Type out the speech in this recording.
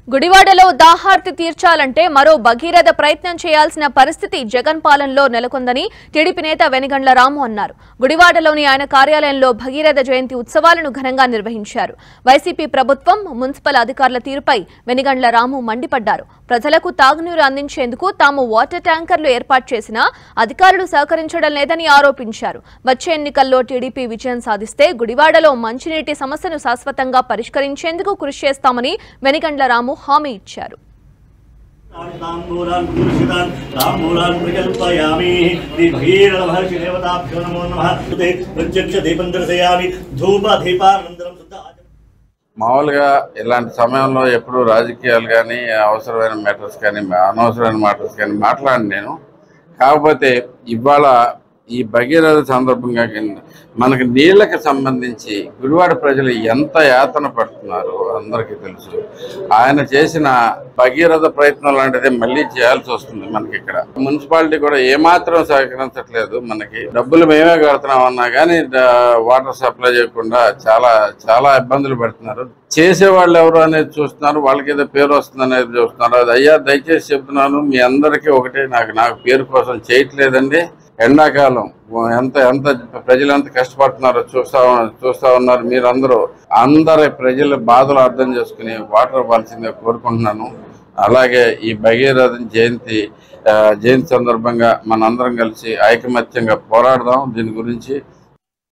గుడివాడలో దాహార్తి తీర్చాలంటే మరో భగీరథ ప్రయత్నం చేయాల్సిన పరిస్థితి జగన్ పాలనలో నెలకొందని టీడీపీ నేత వెనిగండ్ల రాము అన్నారు గుడివాడలోని ఆయన కార్యాలయంలో భగీరథ జయంతి ఉత్సవాలను ఘనంగా నిర్వహించారు వైసీపీ ప్రభుత్వం మున్సిపల్ అధికారుల తీరుపై వెనిగండ్ల రాము మండిపడ్డారు ప్రజలకు తాగునీరు అందించేందుకు తాము వాటర్ ట్యాంకర్లు ఏర్పాటు చేసినా అధికారులు సహకరించడం లేదని ఆరోపించారు వచ్చే ఎన్నికల్లో టీడీపీ విజయం సాధిస్తే గుడివాడలో మంచినీటి సమస్యను శాశ్వతంగా పరిష్కరించేందుకు కృషి చేస్తామని వెనిగండ్ల రాము హామీ ఇచ్చారు తాంబూలాన్ పురుషితాన్ తాంబూలాన్ ప్రకల్పయామి శ్రీ భగీరథ మహర్షి దేవతాభ్యో నమో నమః తే ప్రత్యక్ష దీపం దర్శయామి ధూప దీపానంతరం శుద్ధ ఆచమనం మామూలుగా ఇలాంటి సమయంలో ఎప్పుడు రాజకీయాలు కానీ అవసరమైన మ్యాటర్స్ కానీ అనవసరమైన మ్యాటర్స్ కానీ మాట్లాడి నేను కాకపోతే ఇవాళ ఈ భగీరథ సందర్భంగా కింద మనకి నీళ్ళకి సంబంధించి గుడివాడ ప్రజలు ఎంత యాతన పడుతున్నారు అందరికీ తెలుసు ఆయన చేసిన భగీరథ ప్రయత్నం లాంటిది మళ్ళీ చేయాల్సి వస్తుంది మనకి ఇక్కడ మున్సిపాలిటీ కూడా ఏమాత్రం సహకరించట్లేదు మనకి డబ్బులు మేమే కడుతున్నాం అన్నా కానీ వాటర్ సప్లై చేయకుండా చాలా చాలా ఇబ్బందులు పెడుతున్నారు చేసే వాళ్ళు ఎవరు అనేది చూస్తున్నారు వాళ్ళకి ఏదో పేరు వస్తుంది అనేది చూస్తున్నారు అది అయ్యా దయచేసి చెప్తున్నాను మీ అందరికీ ఒకటే నాకు నాకు పేరు కోసం చేయట్లేదండి ఎండాకాలం ఎంత ఎంత ప్రజలు ఎంత కష్టపడుతున్నారో చూస్తా చూస్తా ఉన్నారు మీరందరూ అందరి ప్రజల బాధలు అర్థం చేసుకుని వాటర్ ఇవ్వాల్సిందిగా కోరుకుంటున్నాను అలాగే ఈ భగీరథ జయంతి ఆ, జయంతి సందర్భంగా మనందరం కలిసి ఐకమత్యంగా పోరాడదాం దీని గురించి